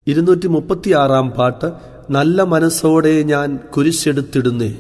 ഇരുന്നൂറ്റി മുപ്പത്തിയാറാം പാട്ട് നല്ല മനസ്സോടെ ഞാൻ കുരിശെടുത്തിടുന്നേ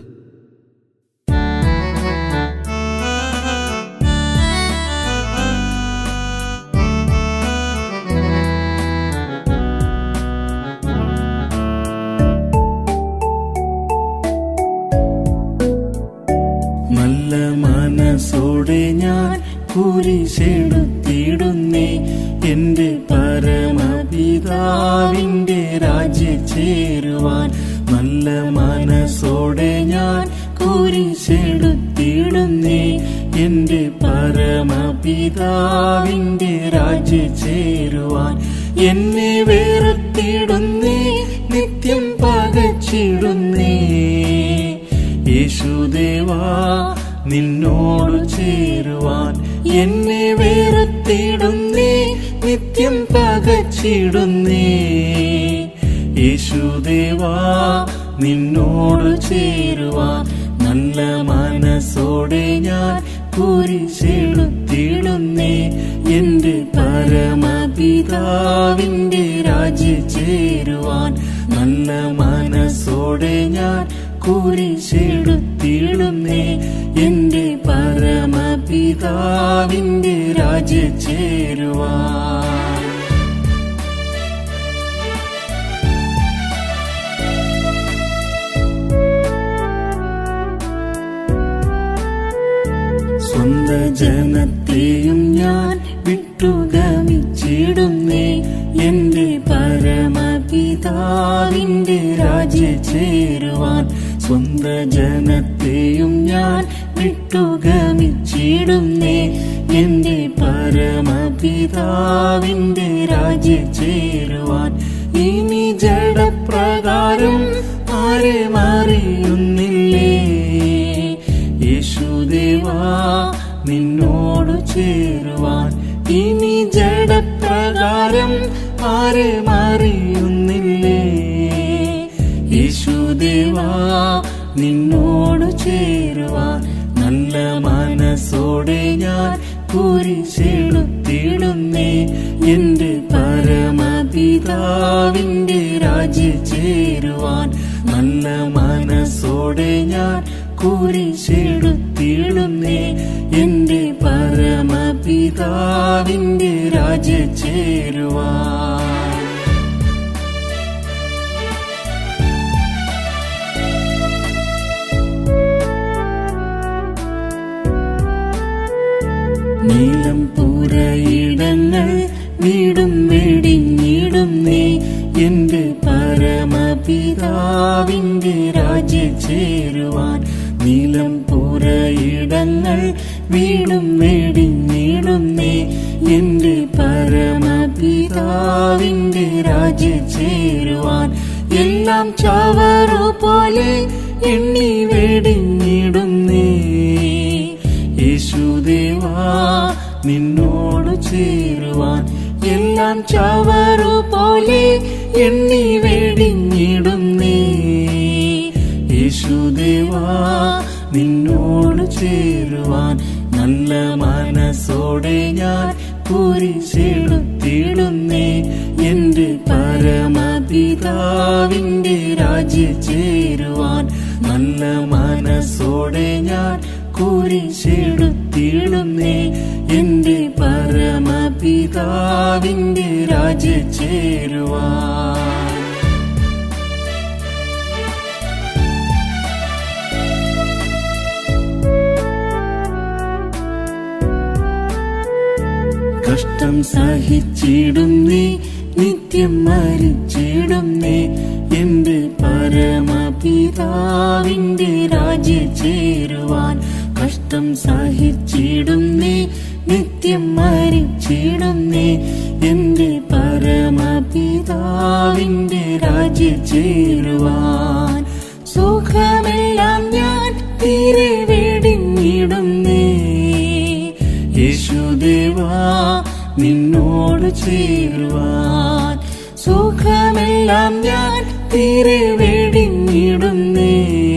നല്ല മനസ്സോടെ ഞാൻ കുരിശെടുത്തിടുന്നേ എന്റെ പരമപിതാവിന്റെ രാജ്യ ചേരുവാൻ നല്ല മനസ്സോടെ ഞാൻ കുരിശെടുത്തിടുന്നേ എന്റെ പരമപിതാവിന്റെ രാജ്യ ചേരുവാൻ എന്നെ വേർത്തിടുന്നേ നിത്യം പകച്ചിടുന്നേ യേശുദേവാ നിന്നോട് ചേരുവാൻ എന്നെ വേർത്തിടുന്നേ നിത്യം പകച്ചിടുന്നേ യേശുദേവാ നിന്നോട് ചേരുവാൻ നല്ല മനസ്സോടെ ഞാൻ കുരിശെടുത്തിടുന്നേ എന്റെ പരമപിതാവിന്റെ രാജ്യ ചേരുവാൻ നല്ല മനസ്സോടെ ഞാൻ കുരിശെടുത്തിടുന്നേ എന്റെ പരമപിതാവിന്റെ രാജ്യ ചേരുവാൻ സ്വന്ത ജനത്തെയും ഞാൻ വിട്ടുഗമിച്ചിടുന്നേ എന്റെ പരമപിതാവിന്റെ രാജ്യ ചേരുവാൻ സ്വന്ത ജനത്തെയും ഞാൻ വിട്ടുഗമിച്ചിടുന്നേ എന്റെ പരമപിതാവിന്റെ രാജ്യ ചേരുവാൻ ഇനി ജഡപ്രകാരം ആരെ അറിയുന്നില്ലേ യേശുദേവാ നിന്നോട് ചേരുവാൻ ഇനി ജഡപ്രകാരം ആരെ അറിയുന്നില്ലേ യേശുദേവാ നിന്നോട് ചേരുവാൻ നല്ല മനസ്സോടെ ഞാൻ കുരിശെടുത്തിടുന്നേ എന്റെ പരമപിതാവിന്റെ രാജ്യ ചേരുവാൻ നല്ല മനസ്സോടെ ഞാൻ കുരിശെടുത്തിടുന്നേ എന്റെ പരമപിതാവിന്റെ രാജ്യ ചേരുവാൻ നീലം പുരയിടങ്ങൾ വീടും വെടിഞ്ഞിടും നീ എന്റെ പരമപിതാവിന്റെ രാജ്യ ചേരുവാൻ നീലം പുരയിടങ്ങൾ വീടും വെടിഞ്ഞിടും നീ എന്റെ പരമപിതാവിന്റെ രാജ്യ ചേരുവാൻ എല്ലാം ചവറു പോലെ എണ്ണി വെടിഞ്ഞിടും നീ യേശുദേവാ നിന്നോട് ചേരുവാൻ എല്ലാം ചവറു പോലെ എണ്ണി വെടിഞ്ഞിടും നീ യേശുദേവാ നിന്നോട് ചേരുവാൻ നല്ല മനസ്സോടെ ഞാൻ കുരിശെടുത്തിടുന്നേ എന്റെ പരമപിതാവിന്റെ രാജ്യ ചേരുവാൻ നല്ല മനസ്സോടെ ഞാൻ കുരിശെടുത്തിടുന്നേ എന്റെ പരമപിതാവിന്റെ രാജ്യ ചേരുവാൻ കഷ്ടം സഹിച്ചിടും നീ നിത്യം മരിച്ചിടും നീ എന്റെ പരമപിതാവിന്റെ രാജ്യ ചേരുവാൻ കഷ്ടം സഹിച്ചിടും നീ നിത്യം മരിച്ചിടും നീ എന്റെ പരമപിതാവിന്റെ രാജ്യ ചേരുവാൻ സുഖമെല്ലാം ഞാൻ തീരെ വെടിഞ്ഞിടും നീ യേശുദേവാ നിന്നോട് ചേരുവാൻ സുഖമെല്ലാം ഞാൻ തീരെ വെടിഞ്ഞിടുന്നേ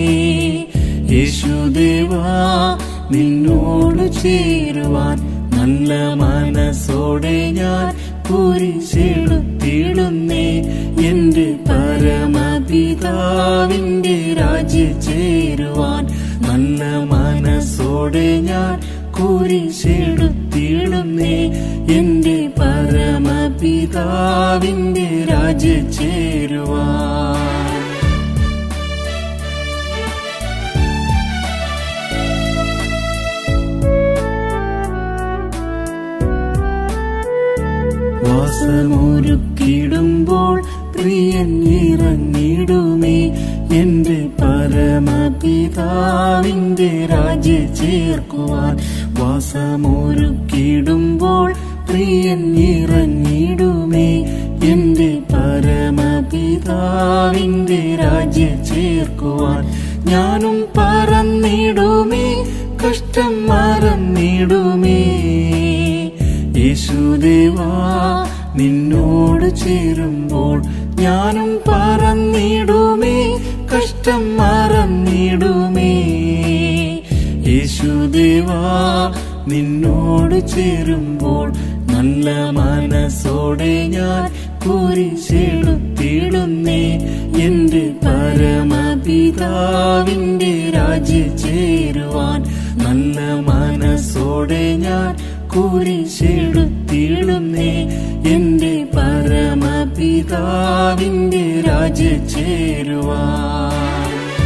യേശുദേവാ നിന്നോട് ചേരുവാൻ നല്ല മനസ്സോടെ ഞാൻ കുരിശെടുത്തിടുന്നേ എന്റെ പരമപിതാവിന്റെ രാജ്യ ചേരുവാൻ നല്ല മനസ്സോടെ ഞാൻ കുരിശെടുത്തിടുന്നേ എന്റെ പരമപിതാവിന്റെ രാജ്യ ചേരുവാൻ വാസമൊരുക്കിടുമ്പോൾ പ്രിയൻ ഇറങ്ങിടുമേ എന്റെ പരമപിതാവിന്റെ രാജ്യ ചേർക്കുവാൻ വാസമൊരുക്കിടുമ്പോൾ പ്രിയൻ ഇറങ്ങിടുമേ എന്റെ പരമപിതാവിന്റെ രാജ്യ ചേർക്കുവാൻ ഞാനും പറന്നിടുമേ കഷ്ടം മറന്നിടുമേ യേശുദേവാ നിന്നോട് ചേരുമ്പോൾ ഞാനും പറന്നിടുമേ കഷ്ടം മറന്നിടുമേ യേശുദേവാ നിന്നോട് ചേരുമ്പോൾ നല്ല മനസ്സോടെ ഞാൻ കുരിശെടുത്തിടുന്നേ എന്റെ പരമപിതാവിന്റെ രാജ്യ ചേരുവാൻ നല്ല മനസ്സോടെ ഞാൻ കുരിശെടുത്തിടുന്നേ എന്റെ പരമപിതാവിന്റെ രാജ്യ ചേരുവാൻ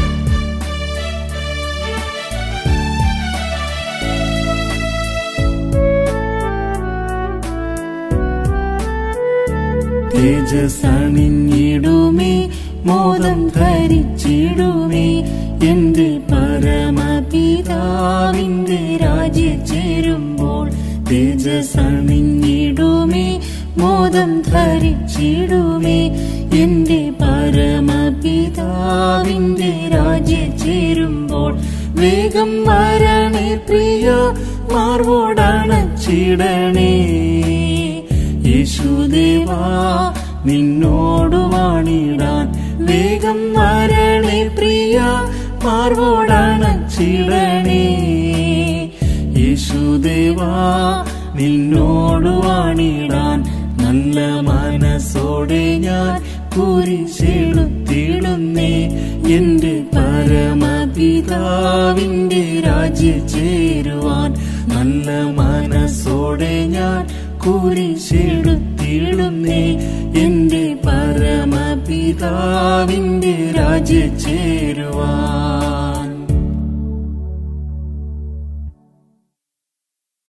തേജസണിഞ്ഞിടുമേ മോദം ധരിച്ചിടുമേ എന്റെ പരമപിതാവിന്റെ രാജ്യ ചേരുമ്പോൾ തേജസണിഞ്ഞിടുമേ മോദം ധരിച്ചിടുമേ എന്റെ പരമപിതാവിന്റെ രാജ്യ ചേരുമ്പോൾ വേഗം വരണേ പ്രിയ മാർവോടണച്ചിടണേ യേശുദേവാ നിന്നോടു വാണിടാൻ വേഗം വരണേ പ്രിയ മാർവോടണച്ചിടണേ യേശുദേവാ നിന്നോടു വാണിടാൻ നല്ല മനസ്സോടെ ഞാൻ കുരിശെടുത്തിടുന്നേ എന്റെ പരമപിതാവിന്റെ രാജ്യ ചേരുവാൻ നല്ല മനസ്സോടെ ഞാൻ കുരിശെടുത്തിടുന്നേ എന്റെ പരമപിതാവിന്റെ രാജ്യ ചേരുവാൻ